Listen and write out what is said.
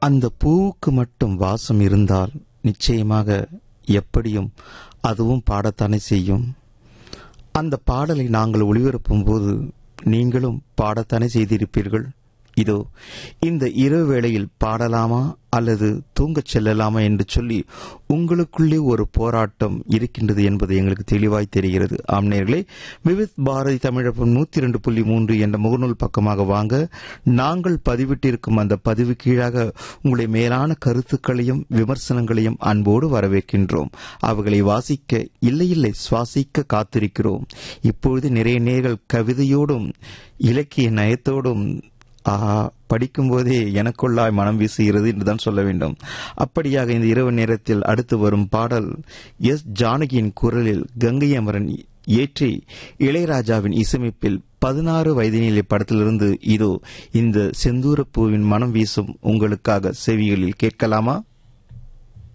அந்த பூவுக்கு மட்டும் வாசம் இருந்தால் நிச்சயமாக எப்படியும் அதுவும் பாடத்தானே செய்யும் அந்த பாடலை நாங்கள் ஒளிபரப்பும் போது நீங்களும் பாடத்தானே செய்திருப்பீர்கள் இதோ இந்த இரவு வேளையில் பாடலாமா அல்லது தூங்கச் செல்லலாமா என்று சொல்லி உங்களுக்குள்ளே ஒரு போராட்டம் இருக்கின்றது என்பது எங்களுக்கு தெளிவாய் தெரிகிறது ஆம்நேர்களே விவித் பாரதி தமிழப்பம் நூத்தி ரெண்டு புள்ளி மூன்று என்ற முகநூல் பக்கமாக வாங்க நாங்கள் பதிவிட்டிருக்கும் அந்த பதிவு கீழாக உங்களுடைய மேலான கருத்துக்களையும் விமர்சனங்களையும் அன்போடு வரவேற்கின்றோம் அவைகளை வாசிக்க இல்லை இல்லை சுவாசிக்க காத்திருக்கிறோம் இப்பொழுது நிறைய நேர்கள் கவிதையோடும் இலக்கிய நயத்தோடும் ஆஹா படிக்கும்போதே எனக்குள்ளாய் மனம் வீசுகிறது என்றுதான் சொல்ல வேண்டும் அப்படியாக இந்த இரவு நேரத்தில் அடுத்து வரும் பாடல் எஸ் ஜானகியின் குரலில் கங்கை அமரன் ஏற்றி இளையராஜாவின் இசையமைப்பில் பதினாறு வயதினிலே படத்திலிருந்து இதோ இந்த செந்தூரப்பூவின் மனம் வீசும் உங்களுக்காக செவிகளில் கேட்கலாமா